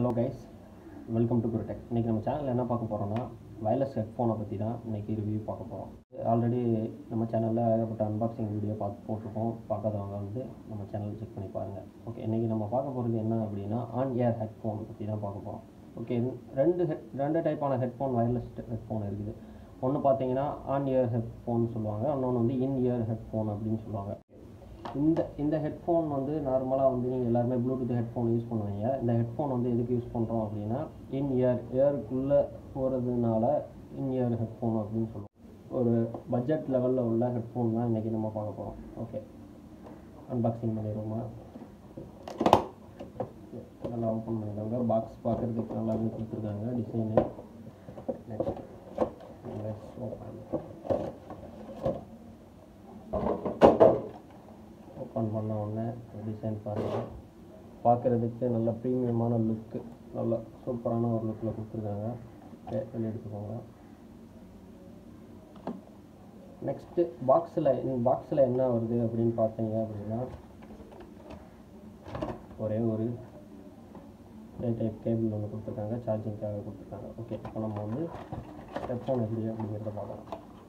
hello guys welcome to Gurutech இன்றைக்கி நம்ம சேனலில் என்ன பார்க்க போகிறோம்னா வயர்லெஸ் ஹெட்ஃபோனை பற்றி தான் இன்றைக்கி ரிவ்யூ பார்க்க போகிறோம் ஆல்ரெடி நம்ம சேனலில் ஏகப்பட்ட அன்பாக்சிங் வீடியோ பார்த்து போட்டிருக்கோம் பார்க்காதவங்க வந்து நம்ம சேனல் செக் பண்ணி பாருங்கள் ஓகே இன்றைக்கி நம்ம பார்க்க போகிறது என்ன அப்படின்னா ஆன் இயர் ஹெட்ஃபோன் பற்றி தான் பார்க்க போகிறோம் ஓகே ரெண்டு ஹெட் ரெண்டு டைப்பான ஹெட்ஃபோன் வயர்லெஸ் ஹெட்ஃபோன் இருக்குது ஒன்று பார்த்தீங்கன்னா ஆன் இயர் ஹெட்ஃபோன் சொல்லுவாங்க இன்னொன்று வந்து இன் இயர் ஹெட்ஃபோன் அப்படின்னு சொல்லுவாங்க இந்த இந்த ஹெட்ஃபோன் வந்து நார்மலாக வந்து நீங்கள் எல்லாருமே ப்ளூடூத் ஹெட்ஃபோன் யூஸ் பண்ணுவீங்க இந்த ஹெட்ஃபோன் வந்து எதுக்கு யூஸ் பண்ணுறோம் அப்படின்னா இன் இயர் இயருக்குள்ளே போகிறதுனால இன் இயர் ஹெட்ஃபோன் அப்படின்னு சொல்லுவோம் ஒரு பட்ஜெட் லெவலில் உள்ள ஹெட்ஃபோன் தான் இன்றைக்கி நம்ம பார்க்க போகிறோம் ஓகே அன்பாக்சிங் பண்ணிடுவோமா நல்லா ஓப்பன் பண்ணிக்கோங்க பாக்ஸ் பார்க்குறதுக்கு நல்லாவே கொடுத்துருக்காங்க டிசைனு நெக்ஸ்ட் ஓப்பன் ஓப்பன் பண்ண உடனே டிசைன் பாருங்கள் பார்க்குறதுக்கு நல்ல ப்ரீமியமான லுக்கு நல்ல சூப்பரான ஒரு லுக்கில் கொடுத்துருக்காங்க ஓகே வெளியே எடுத்துக்கோங்க நெக்ஸ்ட்டு பாக்ஸில் பாக்ஸில் என்ன வருது அப்படின்னு பார்த்தீங்க அப்படின்னா ஒரே ஒரு ஏ டைப் கேபிள் ஒன்று கொடுத்துருக்காங்க சார்ஜிங்க்காக கொடுத்துருக்காங்க ஓகே இப்போ நம்ம வந்து ஹெட்ஃபோன் எப்படி அப்படிங்கிறத பார்க்கலாம்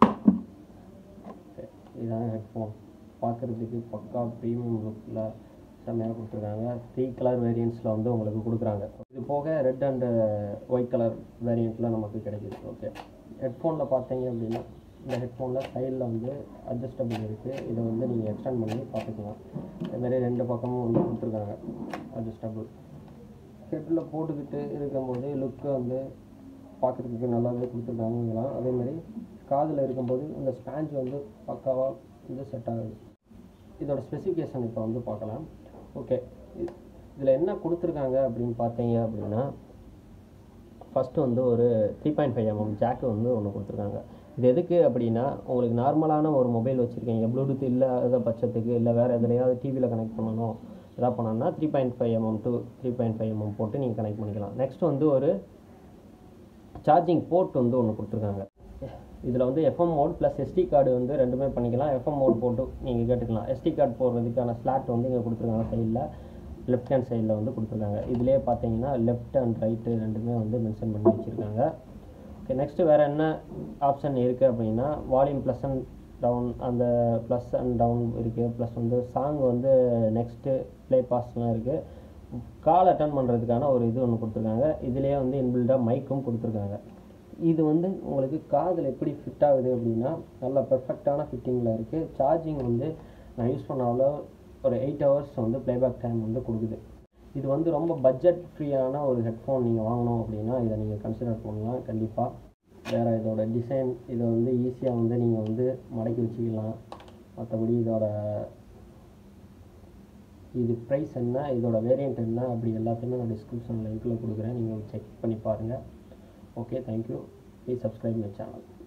ஓகே இதுதான் ஹெட்ஃபோன் பார்க்குறதுக்கு பக்கா ப்ரீமியம் லுக்கில் செம்மையாக கொடுத்துருக்காங்க த்ரீ கலர் வேரியண்ட்ஸில் வந்து உங்களுக்கு கொடுக்குறாங்க இது போக ரெட் அண்டு ஒயிட் கலர் வேரியண்ட்டில் நமக்கு கிடைக்குது ஓகே ஹெட்ஃபோனில் பார்த்தீங்க அப்படின்னா இந்த ஹெட்ஃபோனில் சைடில் வந்து அட்ஜஸ்டபிள் இருக்குது இதை வந்து நீங்கள் எக்ஸ்டெண்ட் பண்ணி பார்த்துக்கலாம் இதுமாரி ரெண்டு பக்கமும் வந்து கொடுத்துருக்காங்க அட்ஜஸ்டபிள் ஹெட்டில் போட்டுக்கிட்டு இருக்கும்போது லுக்கு வந்து பார்க்குறதுக்கு நல்லாவே கொடுத்துருக்காங்கலாம் அதேமாதிரி காதில் இருக்கும்போது இந்த ஸ்பாஞ்ச் வந்து பக்காவாக வந்து செட் ஆகுது இதோட ஸ்பெசிஃபிகேஷன் இப்போ வந்து பார்க்கலாம் ஓகே இதில் என்ன கொடுத்துருக்காங்க அப்படின்னு பார்த்தீங்க அப்படின்னா ஃபஸ்ட்டு வந்து ஒரு three point five mm jack வந்து ஒன்று கொடுத்துருக்காங்க இது எதுக்கு அப்படின்னா உங்களுக்கு நார்மலான ஒரு மொபைல் வச்சுருக்கீங்க ப்ளூடூத் இல்லாத பட்சத்துக்கு இல்லை வேறு எதுலையாவது டிவியில் கனெக்ட் பண்ணணும் எதாவது பண்ணணும்னா three point five mm to three point five mm போட்டு நீங்கள் கனெக்ட் பண்ணிக்கலாம் நெக்ஸ்ட் வந்து ஒரு சார்ஜிங் போர்ட் வந்து ஒன்று கொடுத்துருக்காங்க இதில் வந்து FM mode plus SD card வந்து ரெண்டுமே பண்ணிக்கலாம் எஃப்எம் மோட் போட்டு நீங்கள் கேட்டுக்கலாம் எஸ்டி கார்டு போடுறதுக்கான ஸ்லாட் வந்து இங்கே கொடுத்துருக்காங்க சைடில் லெஃப்ட் ஹேண்ட் சைடில் வந்து கொடுத்துருக்காங்க இதிலே பார்த்தீங்கன்னா லெஃப்ட் அண்ட் ரைட்டு ரெண்டுமே வந்து மென்ஷன் பண்ணி வச்சுருக்காங்க ஓகே நெக்ஸ்ட்டு வேறு என்ன ஆப்ஷன் இருக்குது அப்படின்னா வால்யூம் ப்ளஸ் அண்ட் டவுன் அந்த ப்ளஸ் அண்ட் டவுன் இருக்குது ப்ளஸ் வந்து சாங் வந்து நெக்ஸ்ட்டு ப்ளே பாஸ்லாம் இருக்குது கால் அட்டன் பண்ணுறதுக்கான ஒரு இது ஒன்று கொடுத்துருக்காங்க இதுலேயே வந்து இன்பில்டாக மைக்கும் கொடுத்துருக்காங்க இது வந்து உங்களுக்கு காதில் எப்படி ஃபிட் ஆகுது அப்படின்னா நல்ல பெர்ஃபெக்டான ஃபிட்டிங்கில் இருக்குது சார்ஜிங் வந்து நான் யூஸ் பண்ணாவில் ஒரு எயிட் ஹவர்ஸ் வந்து ப்ளேபேக் டைம் வந்து கொடுக்குது இது வந்து ரொம்ப பட்ஜெட் ஃப்ரீயான ஒரு ஹெட்ஃபோன் நீங்கள் வாங்கணும் அப்படின்னா இதை நீங்கள் கன்சிடர் பண்ணலாம் கண்டிப்பாக வேறு இதோட டிசைன் இதை வந்து ஈஸியாக வந்து நீங்கள் வந்து மடக்கி வச்சுக்கலாம் மற்றபடி இதோட இது ப்ரைஸ் என்ன இதோட வேரியண்ட் என்ன அப்படி எல்லாத்தையுமே நான் டிஸ்கிரிப்ஷன் லிங்க்கில் கொடுக்குறேன் நீங்கள் செக் பண்ணி பாருங்கள் okay thank you please subscribe my channel